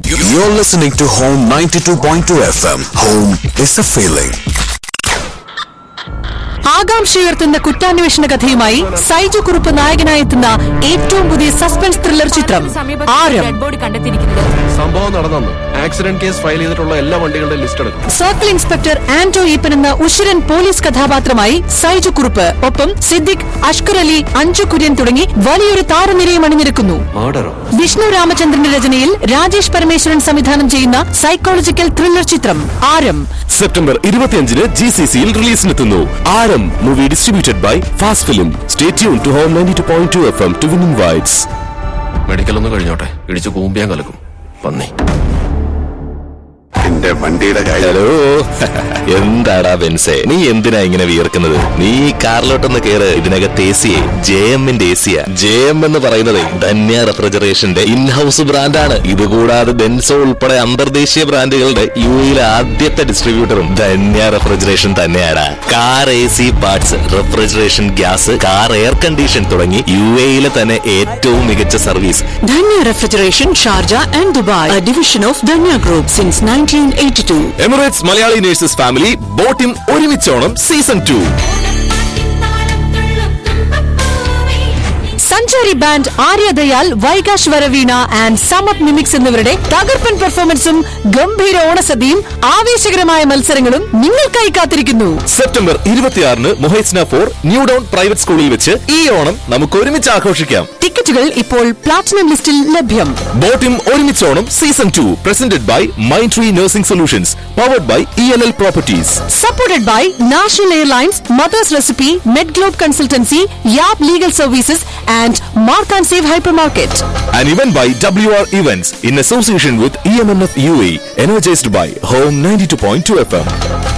You're listening to Home 92.2 FM. Home is a feeling. ആകാംക്ഷയുയർത്തുന്ന കുറ്റാന്വേഷണ കഥയുമായി സൈജു കുറുപ്പ് നായകനായെത്തുന്ന ഏറ്റവും പുതിയ സസ്പെൻസ് ത്രില്ലർ ചിത്രം ആരം ബോഡി കണ്ടെത്തിയിരിക്കുന്നത് സംഭവം നടന്നു ആക്സിഡന്റ് കേസ് ഫയൽ ചെയ്തിട്ടുള്ള എല്ലാ വണ്ടികളുടെ ലിസ്റ്റ് എടുക്കും സർക്കിൾ ഇൻസ്പെക്ടർ ആന്റോ ഈപ്പൻ എന്ന ഉശിരൻ പോലീസ് കഥാപാത്രമായി സൈജു കുറുപ്പ് ഒപ്പം സിദ്ദിഖ് അഷ്കർ അലി അഞ്ചു കുര്യൻ തുടങ്ങി വലിയൊരു താരനിരയും അണിനിരക്കുന്നു മർഡറോ വിഷ്ണു രാമചന്ദ്രന്റെ രചനയിൽ രാജേഷ് പരമേശ്വരൻ സംവിധാനം ചെയ്യുന്ന സൈക്കോളജിക്കൽ ത്രില്ലർ ചിത്രം ആരം സെപ്റ്റംബർ ഇരുപത്തിയഞ്ചിന് ജി സി സിയിൽ റിലീസിനെത്തുന്നു Aaram movie distributed by fast film stay tune to home ninety two point two F M to win vibes medical ഒന്ന് കഴിഞ്ഞോട്ടെ ഇടിച്ച് കൂമ്പിയാൻ കലക്കും പന്നി എന്റെ വണ്ടിയുടെ കാര്യം ഹലോ എന്താടാ ബെൻസേ നീ എന്തിനാ ഇങ്ങനെ വിയർക്കുന്നത് നീ ഈ കാറിലോട്ടൊന്ന് കേറ് ഇതിനകത്ത് എ സിയെ ജെ എമ്മിന്റെ എ സിയാ ജെ എം എന്ന് പറയുന്നത് ധന്യ റെഫ്രിജറേഷന്റെ ഇൻഹൌസ് ബ്രാൻഡാണ് ഇതുകൂടാതെ ഡെൻസോ ഉൾപ്പെടെ അന്തർദേശീയ ബ്രാൻഡുകളുടെ യു എയിലെ ആദ്യത്തെ ഡിസ്ട്രിബ്യൂട്ടറും ധന്യ റെഫ്രിജറേഷൻ തന്നെയാണ് car A C parts refrigeration gas car air condition തുടങ്ങി യു എയിലെ തന്നെ ഏറ്റവും മികച്ച service Dhanya Refrigeration, Sharjah and Dubai, a division of Dhanya Group since 1982. Emirates Malayali nurses family Botim ഒരുമിച്ചോണം season two Sanchari band Aryadayal Vaikash Varaveena and Samad mimics എന്നിവരുടെ തകർപ്പൻ പെർഫോമൻസും ഗംഭീര ഓണസദ്യയും ആവേശകരമായ മത്സരങ്ങളും നിങ്ങൾക്കായി കാത്തിരിക്കുന്നു സെപ്റ്റംബർ ഇരുപത്തിയാറിന് Muhaisnah four New Dawn private സ്കൂളിൽ വെച്ച് ഈ ഓണം നമുക്ക് ഒരുമിച്ച് ആഘോഷിക്കാം ടിക്കറ്റുകൾ ഇപ്പോൾ പ്ലാറ്റിനം ലിസ്റ്റിൽ ലഭ്യം ബോട്ടിം ഒരുമിച്ചോണം season two presented by Mind Tree nursing solutions powered by E L L properties supported by national airlines mothers recipe med globe consultancy Yab legal services and mark and save hypermarket and even by W R events in association with E M N F U A energised by home ninety two point two F M